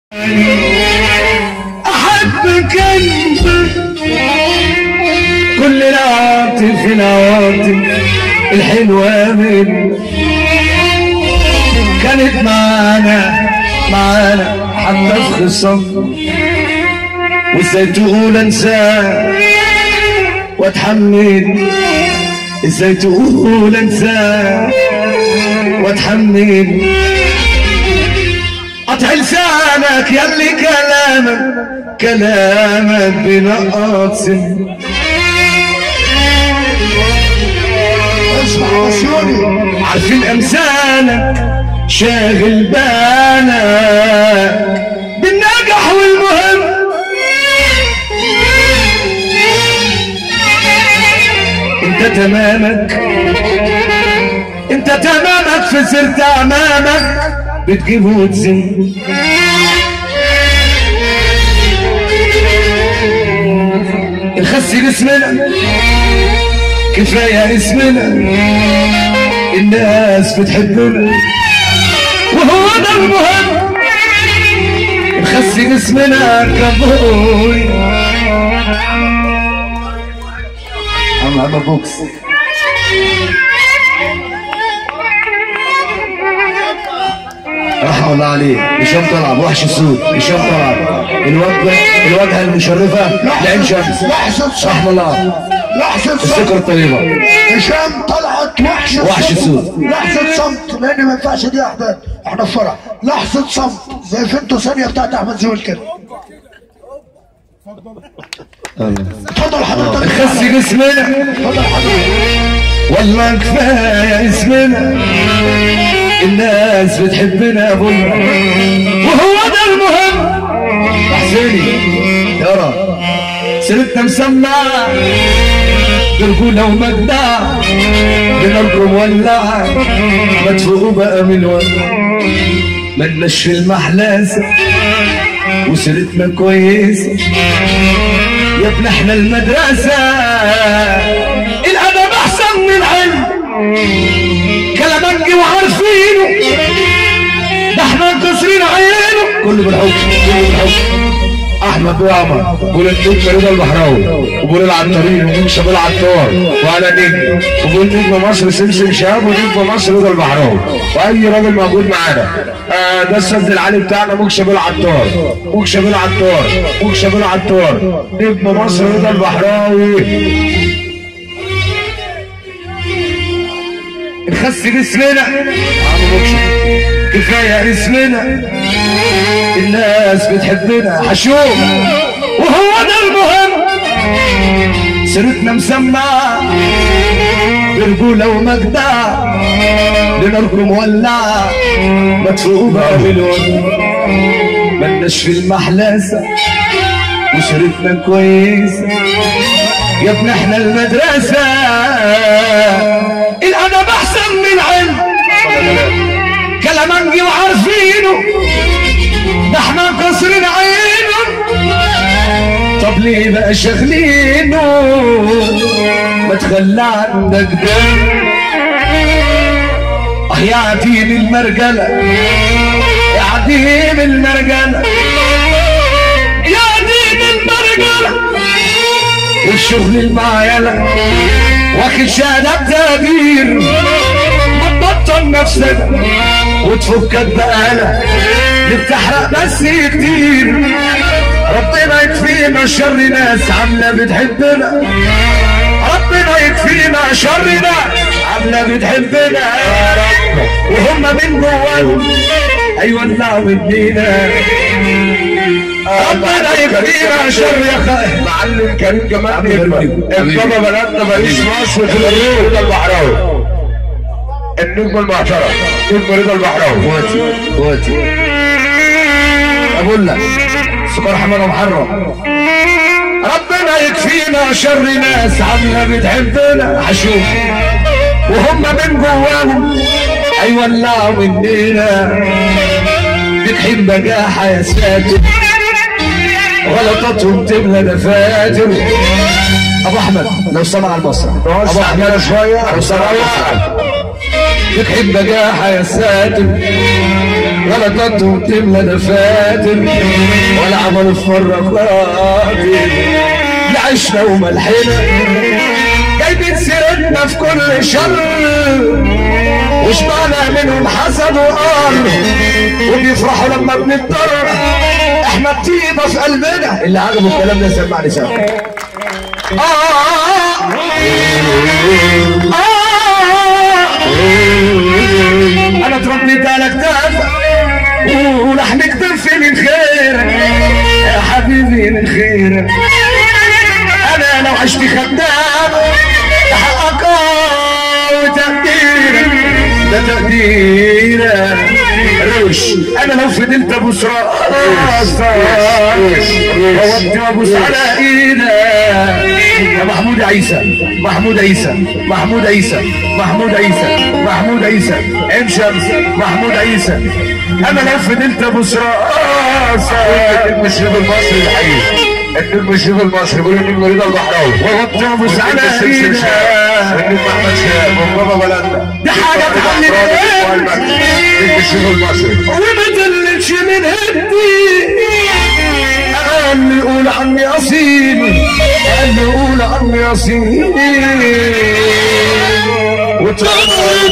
أحبك أنت كل العواطف العواطف الحلوة من كانت معانا معانا حتى في خصام وازاي تقول انساه واتحمل ازاي تقول انساه واتحمل قطع لسانك يلي كلامك كلامك بنقط سن اسمع بسيوني عارفين امثالك شاغل بالك بالنجح والمهم انت تمامك انت تمامك في سرت امامك بتجيب وتزن الخس جسمنا كفاية اسمنا الناس بتحبنا وهو ده المهم نخسي جسمنا كابوي عم عم بوكس رحمة الله عليه هشام طلعت وحش السود هشام طلعت الوجه الواجهة المشرفة لعين شمس لحظة صمت رحمة الله لحظة السكر صمت الطيبة هشام طلعت وحش وحش الصمت. لحظة صمت لأن ما ينفعش دي احنا احنا في فرح لحظة صمت زي فينتو ثانية بتاعت أحمد زويل كده اتفضل حضرتك نخسي جسمنا اتفضل حضرتك والله كفاية اسمنا الناس بتحبنا ابونا وهو ده المهم حسيني يارا سيرتنا مسمعة برجولة ومجدع بنرجو مولعة ما تفوقوا بقى من ولع ملناش في المحلاسة وسيرتنا كويسة يا ابن احنا المدرسة الأدب أحسن من العلم كلامك وعارفينه ده احنا كسرين عينه كله بالحب كله بالحب احمد وعمر بقول النجم رضا البحراوي وبقول العطارين وبقول شباب العطار وانا نجم وبقول نجم مصر سمسم شهاب ونجم مصر رضا البحراوي واي راجل موجود معانا آه ده السد العالي بتاعنا موك شباب العطار موك شباب العطار موك شباب العطار نجم مصر رضا البحراوي نخسي جسمنا كفاية اسمنا الناس بتحبنا حشوم وهو ده المهم سيرتنا مسمعة برجولة ومجدع لنرجو مولعة مدفوق بقى بالون ملناش في المحلاسة وسيرتنا كويسة يا ابن احنا المدرسة الأدب أحسن من العلم كلامنجي وعارفينه ده احنا كسرين عينه طب ليه بقى شاغلينه ما تخلى عندك ده اه يا عديم المرجلة يا عديم المرجلة يا عديم المرجلة والشغل المعيلة واخد شهادة تقدير ما تبطل نفسك وتفكك بقالة اللي بتحرق بس كتير ربنا يكفينا شر ناس عاملة بتحبنا ربنا يكفينا شر ناس عاملة بتحبنا يا رب وهم من جواهم ايوه نلعب مننا ربنا يكفينا شر يا خالد معلم كريم جمال نجمة انضم بلدنا ماليش مصر في النجم رضا البحراوي النجم المحترم نجم رضا البحراوي اخواتي اخواتي اقول لك سكر حمد محرم ربنا يكفينا شر ناس عامله بتحبنا حشوم وهم من جواهم هيولعوا مننا بتحب بجاحة يا ساتر غلطاتهم تملى دفاتر ابو احمد لو سمع المسرح ابو وسع احمد كده شوية لو سمع المسرح بتحب بجاحة يا ساتر غلطاتهم تملى دفاتر ولا عملوا فرق خاطر لا عشنا وملحنا جايبين سيرتنا في كل شر وشبعنا منهم حسد وقار وبيفرحوا لما بنضطر احنا الطيبه في قلبنا اللي عجبه الكلام ده سمعني سوا آه آه انا اتربيت على كتافك ولحم كتفي من خيرك يا حبيبي من خيرك انا لو عشت خدام حقك وتقديرك ده تقديرك روش انا لو فضلت ابوس راسك ووطي وابوس على ايدك يا محمود عيسى محمود عيسى محمود عيسى محمود عيسى محمود عيسى عين شمس محمود عيسى انا لو فضلت ابوس راسك المشرف المصري الحقيقي النجم الشيخ المصري بيقول النجم رضا البحراوي ووطي وابوس على السلسل ايدك شاب النجم احمد شاب من بابا بلدنا دي حاجة اتعلمت النجم الشيخ المصري وما تقللش من هدي قال لي قول عني اصيل قال لي قول عني اصيل وتعرف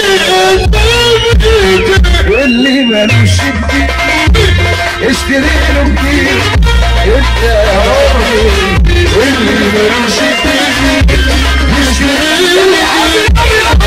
واللي مالوش جديد اشتري له جديد انت يا راجل واللي مالوش جديد اشتري له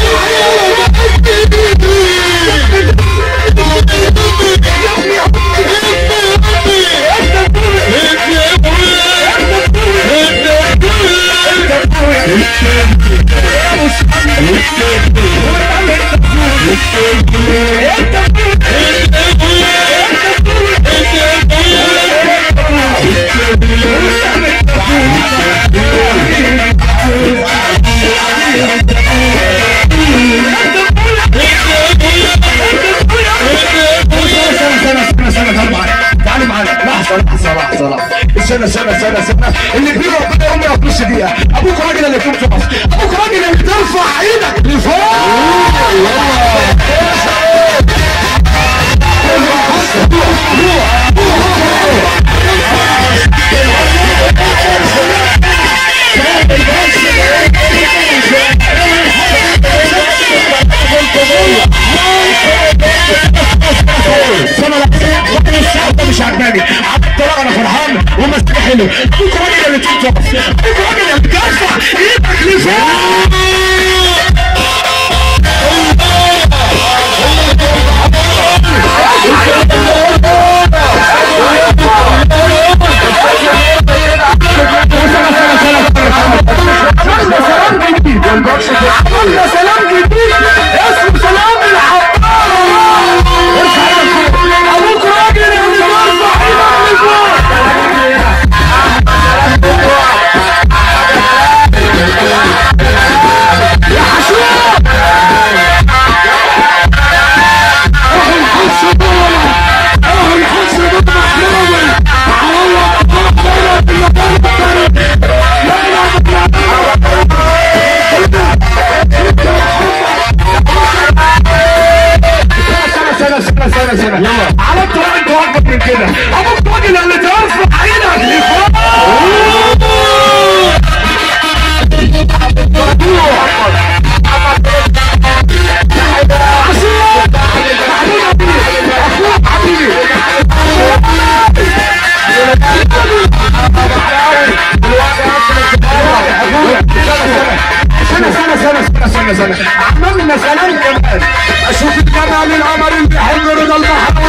تعالوا معانا لحظه لحظه لحظه لحظه استنى استنى استنى استنى اللي كبير ربنا يقوم يقف نص دقيقه ابوك راجل اللي تقوم تقف ابوك راجل اللي ترفع ايدك لفوق سنة لحظة وانا الشعب ده مش عجباني عبد الله انا فرحان ومسك حلو ابوك راجل اللي تقوم تقف ابوك راجل اللي ترفع ايدك لفوق عملنا سلام جديد اسمه سلام العطار ارفع ايدك فوق ابوك راجل اللي ترفع ايدك لفوق يا حشوم اهو الحس دول اهو الحس دول محرومي تعالوا الله بره بره بره لا لا لا سنة سنة سنة سنة يلا على الطريق انت اكبر من كده ابوك راجل اللي ترفع ايدك لفوق عصير محمود حبيبي اخوك حبيبي سنة سنة سنة سنة سنة سنة عملنا سلام كمان اشوف الجمال القمر اللي بيحب رضا البحر